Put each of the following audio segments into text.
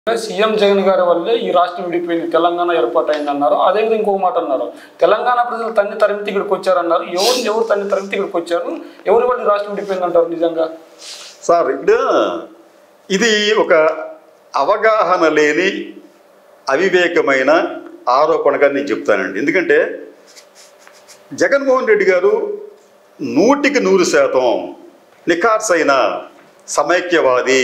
CM Jagan గారి వల్లే ఈ రాష్ట్రం విడిపోయింది తెలంగాణ ఏర్పాటైంది అన్నారు అదేవిధంగా ఇంకొక మాట అన్నారు తెలంగాణ ప్రజలు తన్ని తరిమితి ఇక్కడికి వచ్చారన్నారు ఎవరు ఎవరు తన్ని తరిమితి ఇక్కడికి వచ్చారు ఎవరి వల్ల ఈ రాష్ట్రం విడిపోయింది అంటారు నిజంగా సార్ ఇక్కడ ఇది ఒక అవగాహన లేని అవివేకమైన ఆరోపణగా నేను చెప్తానండి ఎందుకంటే జగన్మోహన్ రెడ్డి గారు నూటికి నూరు శాతం నిఖార్సైన సమైక్యవాది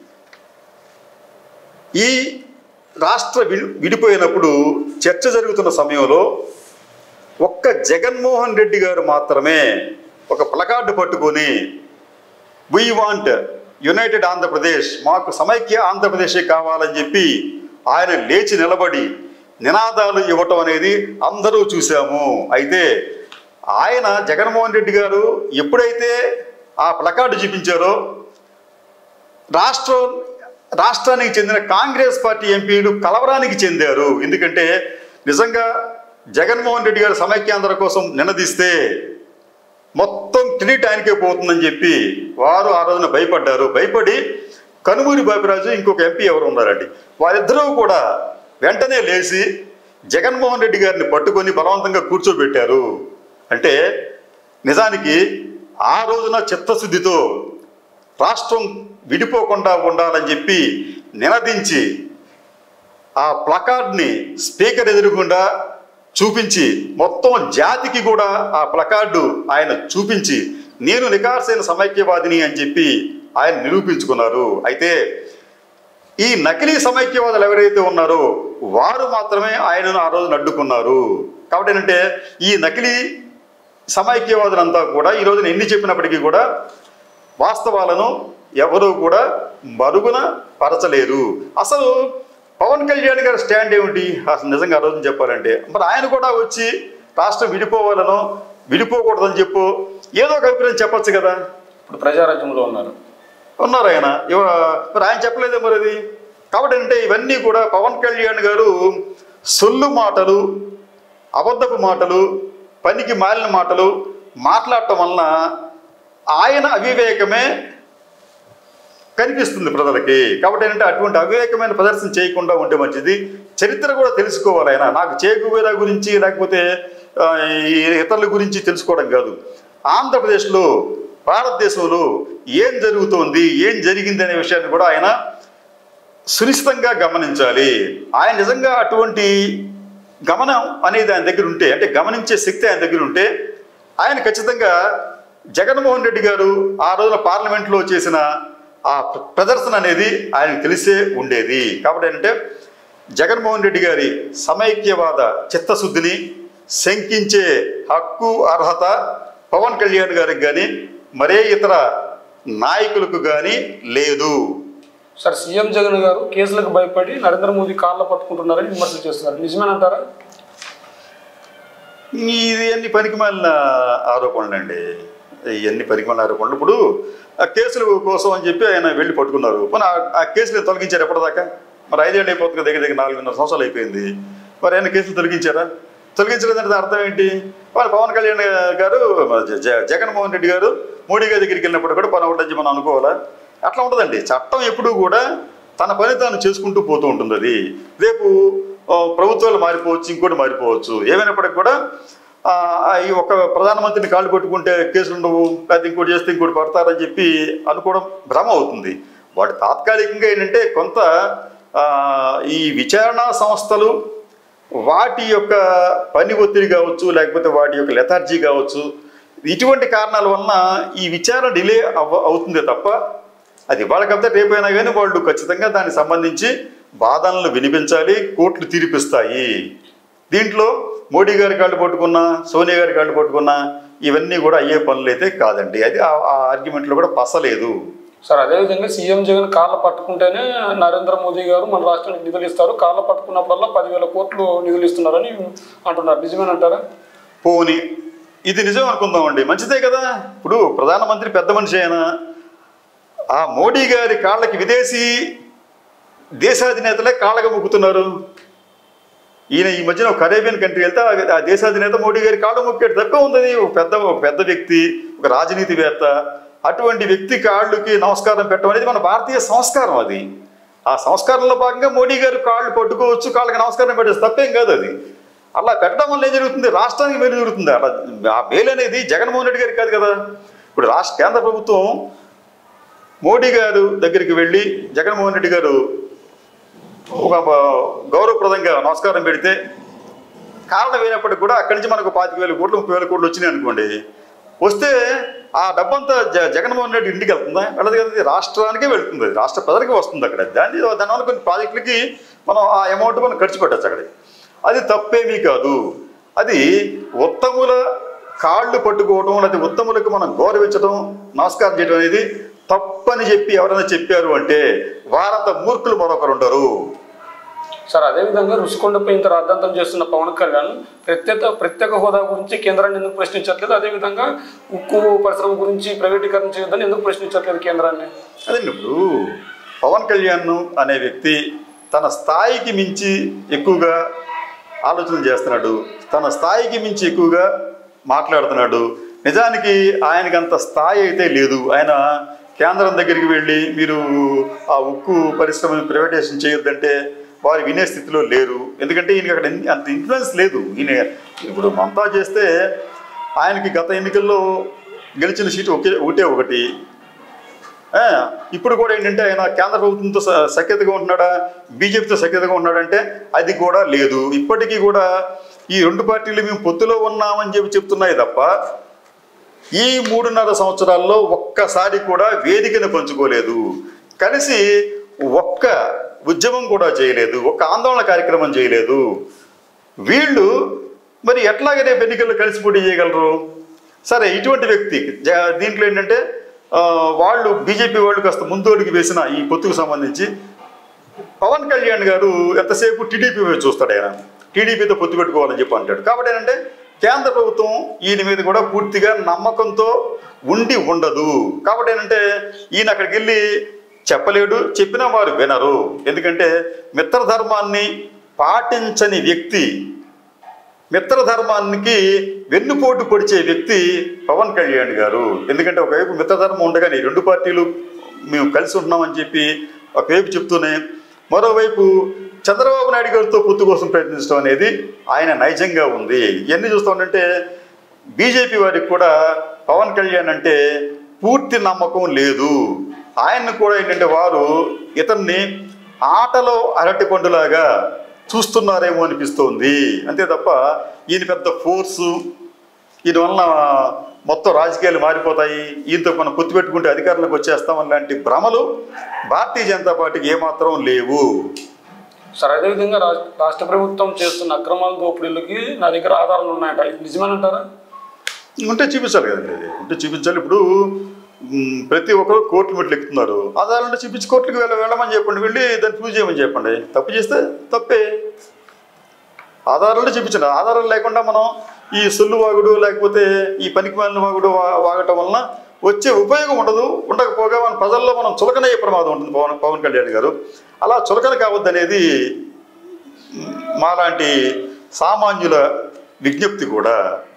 ఈ రాష్ట్ర విడి విడిపోయినప్పుడు చర్చ జరుగుతున్న సమయంలో ఒక్క జగన్మోహన్ రెడ్డి గారు మాత్రమే ఒక ప్లకార్డు పట్టుకొని వీ వాంట్ యునైటెడ్ ఆంధ్రప్రదేశ్ మాకు సమైక్య ఆంధ్రప్రదేశే కావాలని చెప్పి ఆయన లేచి నిలబడి నినాదాలు ఇవ్వటం అనేది అందరూ చూసాము అయితే ఆయన జగన్మోహన్ రెడ్డి గారు ఎప్పుడైతే ఆ ప్లకార్డు చూపించారో రాష్ట్రం రాష్ట్రానికి చెందిన కాంగ్రెస్ పార్టీ ఎంపీలు కలవరానికి చెందారు ఎందుకంటే నిజంగా జగన్మోహన్ రెడ్డి గారు సమైక్యాంధ్ర కోసం నినదిస్తే మొత్తం క్రెడిట్ ఆయనకే పోతుందని చెప్పి వారు ఆ రోజున భయపడ్డారు భయపడి కనుమూరి బాపిరాజు ఇంకొక ఎంపీ ఎవరు ఉన్నారండి వారిద్దరూ కూడా వెంటనే లేచి జగన్మోహన్ రెడ్డి గారిని పట్టుకొని బలవంతంగా కూర్చోబెట్టారు అంటే నిజానికి ఆ రోజున చిత్తశుద్ధితో రాష్ట్రం విడిపోకుండా ఉండాలని చెప్పి నినదించి ఆ ప్లకార్డ్ని స్పీకర్ ఎదురుగుండా చూపించి మొత్తం జాతికి కూడా ఆ ప్లకార్డు ఆయన చూపించి నేను నికార్సైన సమైక్యవాదిని అని చెప్పి ఆయన నిరూపించుకున్నారు అయితే ఈ నకిలీ సమైక్యవాదులు ఎవరైతే ఉన్నారో వారు మాత్రమే ఆయనను ఆ రోజున అడ్డుకున్నారు కాబట్టి ఏంటంటే ఈ నకిలీ సమైక్యవాదులంతా కూడా ఈ రోజున ఎన్ని చెప్పినప్పటికీ కూడా వాస్తవాలను ఎవరూ కూడా మరుగున పరచలేరు అసలు పవన్ కళ్యాణ్ గారి స్టాండ్ ఏమిటి అసలు నిజంగా ఆ రోజున చెప్పాలంటే మరి ఆయన కూడా వచ్చి రాష్ట్రం విడిపోవాలనో విడిపోకూడదని చెప్పు ఏదో ఒక అభిప్రాయం చెప్పొచ్చు కదా ఇప్పుడు ప్రజారాజ్యంలో ఉన్నారు ఉన్నారు ఆయన ఇవ- మరి ఆయన చెప్పలేదే మరి అది కాబట్టి అంటే ఇవన్నీ కూడా పవన్ కళ్యాణ్ గారు సొల్లు మాటలు అబద్ధపు మాటలు పనికి మాలిన మాటలు మాట్లాడటం వలన ఆయన అవివేకమే కనిపిస్తుంది ప్రజలకి కాబట్టి ఏంటంటే అటువంటి అవివేకమైన ప్రదర్శన చేయకుండా ఉంటే మంచిది చరిత్ర కూడా తెలుసుకోవాలి ఆయన నాకు చేగువేరా గురించి లేకపోతే ఆ, ఈ ఇతరుల గురించి తెలుసుకోవడం కాదు ఆంధ్రప్రదేశ్లో భారతదేశంలో ఏం జరుగుతోంది ఏం జరిగింది అనే విషయాన్ని కూడా ఆయన సునిశ్చితంగా గమనించాలి ఆయన నిజంగా అటువంటి గమనం అనేది ఆయన దగ్గర ఉంటే అంటే గమనించే శక్తి ఆయన దగ్గర ఉంటే ఆయన ఖచ్చితంగా జగన్మోహన్ రెడ్డి గారు ఆ రోజున పార్లమెంట్లో చేసిన ఆ ప్ర- ప్రదర్శన అనేది ఆయనకు తెలిసే ఉండేది కాబట్టి ఏంటంటే జగన్మోహన్ రెడ్డి గారి సమైక్యవాద చిత్తశుద్ధిని శంకించే హక్కు అర్హత పవన్ కళ్యాణ్ గారికి కానీ మరే ఇతర నాయకులకు కానీ లేదు సార్ సీఎం జగన్ గారు కేసులకు భయపడి నరేంద్ర మోదీ కాళ్ళ పట్టుకుంటున్నారని విమర్శలు చేస్తున్నారు నిజమేనంటారా ఇది అన్ని పనికిమాలిన ఆరోపణలు అండి ఇవన్నీ పనికిమాలిన ఆరోపణలు ఇప్పుడు ఆ కేసుల కోసం అని చెప్పి ఆయన వెళ్ళి పట్టుకున్నారు మన ఆ కేసులు తొలగించారు ఎప్పటిదాకా మరి ఐదేళ్ళు అయిపోతుంది కదా, దగ్గర దగ్గర నాలుగున్నర సంవత్సరాలు అయిపోయింది మరి ఆయన కేసులు తొలగించారా తొలగించలేదంటే అర్థం ఏంటి వాళ్ళు పవన్ కళ్యాణ్ గారు మన జ- జ- జగన్మోహన్ రెడ్డి గారు మోడీ గారి దగ్గరికి వెళ్ళినప్పుడు కూడా పని ఒకటి మనం అనుకోవాలా అట్లా ఉంటుందండి చట్టం ఎప్పుడూ కూడా తన పని తాను చేసుకుంటూ పోతూ ఉంటుంది అది రేపు ఆ, ప్రభుత్వాలు మారిపోవచ్చు ఇంకోటి మారిపోవచ్చు ఏమైనప్పటికీ కూడా ఆ, ఆ, ఈ ఒక ప్రధానమంత్రిని కాళ్ళు కొట్టుకుంటే కేసులు ఉండవు లేకపోతే ఇంకోటి చేస్తే ఇంకోటి పడతారని చెప్పి అనుకోవడం భ్రమ అవుతుంది వాటి తాత్కాలికంగా ఏంటంటే కొంత ఆ, ఈ విచారణ సంస్థలు వాటి యొక్క పని ఒత్తిడి కావచ్చు లేకపోతే వాటి యొక్క లెథార్జీ కావచ్చు ఇటువంటి కారణాల వలన ఈ విచారణ డిలే అవ అవుతుందే తప్ప అది వాళ్ళకంతా రేపైనా కానీ వాళ్ళు ఖచ్చితంగా దానికి సంబంధించి వాదనలు వినిపించాలి కోర్టులు తీర్పిస్తాయి దీంట్లో మోడీ గారి కాళ్ళు పట్టుకున్నా సోనియా గారి కాళ్ళు పట్టుకున్నా ఇవన్నీ కూడా అయ్యే పనులు అయితే కాదండి అది ఆ- ఆ ఆర్గ్యుమెంట్లో కూడా పసలేదు సార్ అదేవిధంగా సీఎం జగన్ కాళ్ళ పట్టుకుంటేనే నరేంద్ర మోదీ గారు మన రాష్ట్రానికి నిధులు ఇస్తారు కాళ్ళ పట్టుకున్నప్పుడల్లా పదివేల కోట్లు నిధులు ఇస్తున్నారని అంటున్నారు నిజమేనంటారా పోని ఇది నిజం అనుకుందామండి మంచిదే కదా ఇప్పుడు ప్రధానమంత్రి పెద్ద మనిషి అయినా ఆ మోడీ గారి కాళ్ళకి విదేశీ దేశాధినేతలే కాళ్ళగా మొక్కుతున్నారు ఈయన ఈ మధ్యన ఒక కరేబియన్ కంట్రీ వెళ్తే ఆ- ఆ దేశాధినేత మోడీ గారి కాళ్ళు మొక్కాడు తప్పే ఉంది ఒక పెద్ద ఒక పెద్ద వ్యక్తి ఒక రాజనీతివేత్త అటువంటి వ్యక్తి కాళ్ళకి నమస్కారం పెట్టడం అనేది మన భారతీయ సంస్కారం అది ఆ సంస్కారంలో భాగంగా మోడీ గారు కాళ్ళు పట్టుకోవచ్చు కాళ్ళకి నమస్కారం పెట్టేసి తప్పేం కాదు అది అలా పెట్టడం వల్ల ఏం జరుగుతుంది రాష్ట్రానికి మేలు జరుగుతుంది అలా ఆ మేలు అనేది జగన్మోహన్ రెడ్డి గారికి కాదు కదా ఇప్పుడు రాష్ట్ర కేంద్ర ప్రభుత్వం మోడీ గారు దగ్గరికి వెళ్ళి జగన్మోహన్ రెడ్డి గారు ఒక గౌరవప్రదంగా నమస్కారం పెడితే కారణం అయినప్పటికీ కూడా అక్కడి నుంచి మనకు పాతిక వేల కోట్లు ముప్పై వేల కోట్లు వచ్చినాయి అనుకోండి వస్తే ఆ డబ్బంతా జ జగన్మోహన్ రెడ్డి ఇంటికి వెళ్తుందా వెళ్ళదు కదా ఇది రాష్ట్రానికే వెళ్తుంది అది రాష్ట్ర ప్రజలకి వస్తుంది అక్కడ దాన్ని దానివల్ల కొన్ని ప్రాజెక్టులకి మనం ఆ అమౌంట్ మనం ఖర్చు పెట్టచ్చు అక్కడ అది తప్పేమీ కాదు అది ఉత్తముల కాళ్ళు పట్టుకోవడం లేకపోతే ఉత్తములకు మనం గౌరవించడం నమస్కారం చేయడం అనేది తప్పని చెప్పి ఎవరైనా చెప్పారు అంటే వారంత మూర్ఖులు మరొకరు ఉండరు సార్ అదేవిధంగా రుషికొండపై ఇంత రాద్ధాంతం చేస్తున్న పవన్ కళ్యాణ్ ప్రత్యేక ప్రత్యేక హోదా గురించి కేంద్రాన్ని ఎందుకు ప్రశ్నించట్లేదు అదేవిధంగా ఉక్కు పరిశ్రమ గురించి ప్రైవేటీకరణ చేయొద్దని ఎందుకు ప్రశ్నించట్లేదు కేంద్రాన్ని అదండి ఇప్పుడు పవన్ కళ్యాణ్ అనే వ్యక్తి తన స్థాయికి మించి ఎక్కువగా ఆలోచన చేస్తున్నాడు తన స్థాయికి మించి ఎక్కువగా మాట్లాడుతున్నాడు నిజానికి ఆయనకి అంత స్థాయి అయితే లేదు ఆయన కేంద్రం దగ్గరికి వెళ్ళి మీరు ఆ ఉక్కు పరిశ్రమను ప్రైవేటైజేషన్ చేయొద్దంటే వారు వినే స్థితిలో లేరు ఎందుకంటే ఈయనకి అక్కడ ఎన్ని- అంత ఇన్ఫ్లుయెన్స్ లేదు ఈయన ఇప్పుడు మమతా చేస్తే ఆయనకి గత ఎన్నికల్లో గెలిచిన సీటు ఒకే ఒకటే ఒకటి ఆ, ఇప్పుడు కూడా ఏంటంటే ఆయన కేంద్ర ప్రభుత్వంతో స- సఖ్యతగా ఉంటున్నాడా బీజేపీతో సఖ్యతగా ఉన్నాడంటే అది కూడా లేదు ఇప్పటికీ కూడా ఈ రెండు పార్టీలు మేము పొత్తులో ఉన్నామని చెప్పి చెప్తున్నాయి తప్ప ఈ మూడున్నర సంవత్సరాల్లో ఒక్కసారి కూడా వేదికను పంచుకోలేదు కలిసి ఒక్క ఉద్యమం కూడా చేయలేదు ఒక్క ఆందోళన కార్యక్రమం చేయలేదు వీళ్ళు మరి ఎట్లాగే రేపు ఎన్నికల్లో కలిసి పోటీ చేయగలరు సరే ఇటువంటి వ్యక్తి జ- దీంట్లో ఏంటంటే ఆ, వాళ్ళు బీజేపీ వాళ్ళు కాస్త ముందోడికి వేసిన ఈ పొత్తుకు సంబంధించి పవన్ కళ్యాణ్ గారు ఎంతసేపు టీడీపీ వైపు చూస్తాడు ఆయన టీడీపీతో పొత్తు పెట్టుకోవాలని చెప్పి అంటాడు కాబట్టి ఏంటంటే కేంద్ర ప్రభుత్వం ఈయన మీద కూడా పూర్తిగా నమ్మకంతో ఉండి ఉండదు కాబట్టి ఏంటంటే ఈయన అక్కడికి వెళ్ళి చెప్పలేడు చెప్పినా వారు వినరు ఎందుకంటే మిత్రధర్మాన్ని పాటించని వ్యక్తి మిత్రధర్మానికి వెన్నుపోటు పొడిచే వ్యక్తి పవన్ కళ్యాణ్ గారు ఎందుకంటే ఒకవైపు మిత్రధర్మం ఉండగానే ఈ రెండు పార్టీలు మేము కలిసి ఉంటున్నామని చెప్పి ఒకవైపు చెప్తూనే మరోవైపు చంద్రబాబు నాయుడు గారితో పొత్తు కోసం ప్రయత్నించడం అనేది ఆయన నైజంగా ఉంది ఇవన్నీ చూస్తూ ఉంటే బీజేపీ వారికి కూడా పవన్ కళ్యాణ్ అంటే పూర్తి నమ్మకం లేదు ఆయన్ని కూడా ఏంటంటే వారు ఇతన్ని ఆటలో అరటి పండులాగా చూస్తున్నారేమో అనిపిస్తోంది అంతే తప్ప ఈయన పెద్ద ఫోర్సు ఈయన వలన మొత్తం రాజకీయాలు మారిపోతాయి ఈయనతో మనం పొత్తు పెట్టుకుంటే అధికారంలోకి వచ్చేస్తామని లాంటి భ్రమలు భారతీయ జనతా పార్టీకి ఏమాత్రం లేవు సార్ అదేవిధంగా రాష్ట్ర రాష్ట్ర ప్రభుత్వం చేస్తున్న అక్రమాల దోపిడీలకి నా దగ్గర ఆధారాలు ఉన్నాయట ఇది నిజమేనంటారా ఉంటే చూపించాలి కదండి అది ఉంటే చూపించాలి ఇప్పుడు మ్, ప్రతి ఒక్కరు కోర్టు మెట్లు ఎక్కుతున్నారు ఆధారాలు చూపించి కోర్టులకు వెళ్ళ వెళ్ళమని చెప్పండి వెళ్ళి దాన్ని ప్రూవ్ చేయమని చెప్పండి తప్పు చేస్తే తప్పే ఆధారాలు చూపించండి ఆధారాలు లేకుండా మనం ఈ సొల్లు వాగుడు లేకపోతే ఈ పనికి మాలిన వాగుడు వా- వాగటం వలన వచ్చే ఉపయోగం ఉండదు ఉండకపోగా మన ప్రజల్లో మనం చులకనయ్యే ప్రమాదం ఉంటుంది పవన్ పవన్ కళ్యాణ్ గారు అలా చులకన కావద్దనేది మ్, మాలాంటి సామాన్యుల విజ్ఞప్తి కూడా